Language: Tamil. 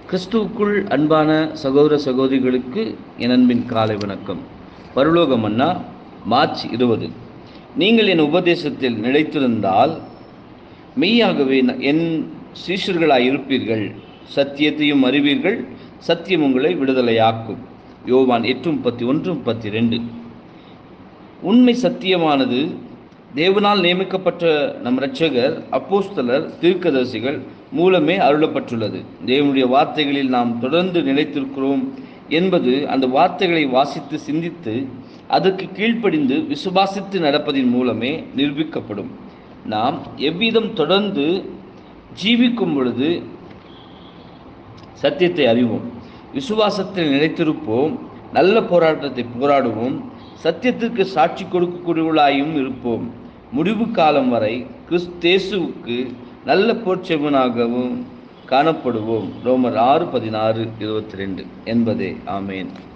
கிறிஸ்துவுக்குள் அன்பான சகோதர சகோதரிகளுக்கு என் அன்பின் காலை வணக்கம் பரலோக மன்னா மார்ச் இருபது நீங்கள் என் உபதேசத்தில் நிலைத்திருந்தால் மெய்யாகவே ந- என் சீஷர்களாய் இருப்பீர்கள் சத்தியத்தையும் அறிவீர்கள் சத்தியம் உங்களை விடுதலையாக்கும் யோவான் எட்டு முப்பத்தி ஒன்று முப்பத்தி ரெண்டு உண்மை சத்தியமானது தேவனால் நியமிக்கப்பட்ட நம் இரட்சகர் அப்போஸ்தலர் தீர்க்கதரிசிகள் மூலமே அருளப்பட்டுள்ளது தேவனுடைய வார்த்தைகளில் நாம் தொடர்ந்து நிலைத்திருக்கிறோம் என்பது அந்த வார்த்தைகளை வாசித்து சிந்தித்து அதற்கு கீழ்ப்படிந்து விசுவாசித்து நடப்பதின் மூலமே நிரூபிக்கப்படும் நாம் எவ்விதம் தொடர்ந்து ஜீவிக்கும் பொழுது சத்தியத்தை அறிவோம் விசுவாசத்தில் நிலைத்திருப்போம் நல்ல போராட்டத்தை போராடுவோம் சத்தியத்திற்கு சாட்சி கொடுக்கக்கூடியவர்களாயும் இருப்போம் முடிவு காலம் வரை கிறிஸ்தேசுவுக்கு நல்ல போர்ச்செவனாகவும் காணப்படுவோம் ரோமர் ஆறு பதினாறு இருபத்தி ரெண்டு என்பதே ஆமேன்